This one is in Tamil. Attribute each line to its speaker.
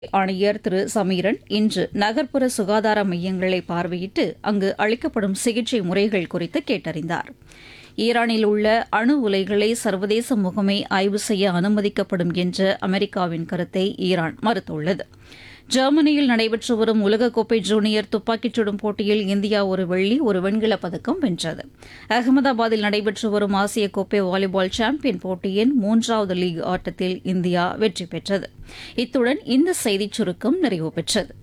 Speaker 1: ஆணையர் திரு சமீரன் இன்று நகர்ப்புற சுகாதார மையங்களை பார்வையிட்டு அங்கு அளிக்கப்படும் சிகிச்சை முறைகள் குறித்து கேட்டறிந்தார் ஈரானில் உள்ள அணு உலைகளை சர்வதேச முகமை ஆய்வு செய்ய அனுமதிக்கப்படும் என்ற அமெரிக்காவின் கருத்தை ஈரான் மறுத்துள்ளது ஜெர்மனியில் நடைபெற்று வரும் உலகக்கோப்பை ஜூனியர் துப்பாக்கிச் சுடும் போட்டியில் இந்தியா ஒரு வெள்ளி ஒரு வெண்கலப் பதக்கம் வென்றது அகமதாபாத்தில் நடைபெற்று வரும் ஆசிய கோப்பை வாலிபால் சாம்பியன் போட்டியின் மூன்றாவது லீக் ஆட்டத்தில் இந்தியா வெற்றி பெற்றது இத்துடன் இந்த செய்திச் சுருக்கம் நிறைவு பெற்றது